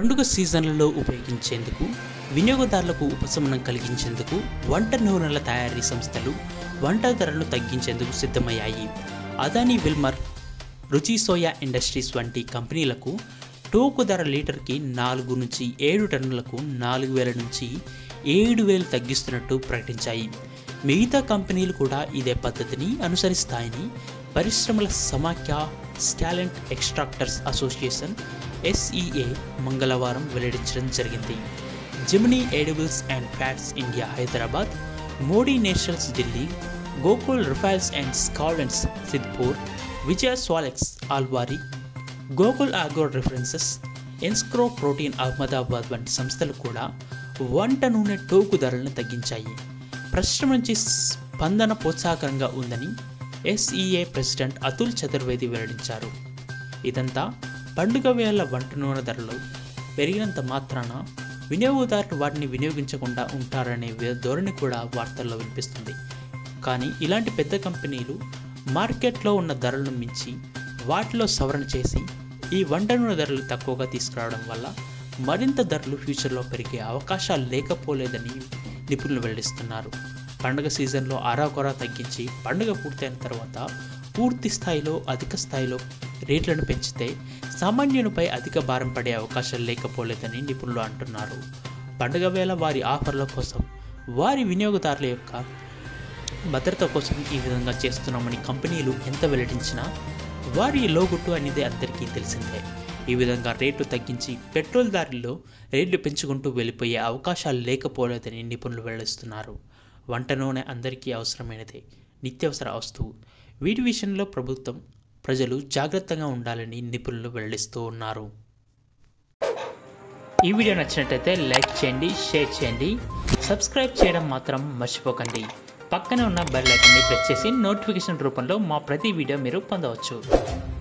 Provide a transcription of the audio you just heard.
పండుగ సీజన్లలో ఉపయోగించేందుకు వినియోగదారులకు ఉపశమనం కలిగించేందుకు వంట నూనెల తయారీ సంస్థలు వంట ధరలను తగ్గించేందుకు సిద్ధమయ్యాయి Adani Wilmar Ruchi soya industries వంటి కంపెనీలకు టోకు ధర లీటర్కి నాలుగు నుంచి ఏడు టన్నులకు నాలుగు వేల నుంచి ఏడు వేలు తగ్గిస్తున్నట్టు ప్రకటించాయి మిగతా కంపెనీలు కూడా ఇదే పద్ధతిని అనుసరిస్తాయని పరిశ్రమల సమాఖ్య స్టాలెంట్ ఎక్స్ట్రాక్టర్స్ అసోసియేషన్ ఎస్ఈఏ మంగళవారం వెల్లడించడం జరిగింది Gemini edibles and fats India Hyderabad Modi nationals Delhi Gokul refoils and solvents Sidhpur Vijay Solvex ఆల్వారి గోకుల్ ఆగ్రో రిఫరెన్సెస్ ఎన్స్క్రో ప్రోటీన్ అహ్మదాబాద్ వంటి సంస్థలు కూడా వంట నూనె టోకు ధరలను తగ్గించాయి పరిశ్రమ నుంచి స్పందన ప్రోత్సాహకరంగా ఉందని ఎస్ఈఏ ప్రెసిడెంట్ అతుల్ చతుర్వేది వెల్లడించారు ఇదంతా పండుగ వేళ వంట నూనె ధరలు పెరిగినంత మాత్రాన వినియోగదారులు వాటిని వినియోగించకుండా ఉంటారనే వే- ధోరణి కూడా వార్తల్లో వినిపిస్తుంది కానీ ఇలాంటి పెద్ద కంపెనీలు మార్కెట్లో ఉన్న ధరలను మించి వాటిలో సవరణ చేసి ఈ వంట నూనె ధరలు తక్కువగా తీసుకురావడం వల్ల మరింత ధరలు ఫ్యూచర్లో పెరిగే అవకాశాలు లేకపోలేదని నిపుణులు వెల్లడిస్తున్నారు పండుగ సీజన్లో ఆరాకొరా తగ్గించి పండుగ పూర్తయిన తర్వాత పూర్తి స్థాయిలో అధిక స్థాయిలో రేట్లను పెంచితే సామాన్యునిపై అధిక భారం పడే అవకాశాలు లేకపోలేదని నిపుణులు అంటున్నారు పండుగ వేళ వారి ఆఫర్ల కోసం వారి వినియోగదారుల యొక్క భద్రత కోసం ఈ విధంగా చేస్తున్నామని కంపెనీలు ఎంత వెల్లడించినా వారి లోగుట్టు అనేది అందరికీ తెలిసిందే ఈ విధంగా రేట్లు తగ్గించి పెట్రోల్ దారిలో రేట్లు పెంచుకుంటూ వెళ్ళిపోయే అవకాశాలు లేకపోలేదని నిపుణులు వెల్లడిస్తున్నారు వంట నూనె అందరికీ అవసరమైనదే నిత్యావసర వస్తువు వీటి విషయంలో ప్రభుత్వం ప్రజలు జాగ్రత్తగా ఉండాలని నిపుణులు వెల్లడిస్తూ ఉన్నారు ఈ వీడియో నచ్చినట్లయితే లైక్ చేయండి షేర్ చేయండి సబ్స్క్రైబ్ చేయడం మాత్రం మర్చిపోకండి పక్కనే ఉన్న బెల్ ఐకాన్ని ప్రెస్ చేసి నోటిఫికేషన్ రూపంలో మా ప్రతి వీడియో మీరు పొందవచ్చు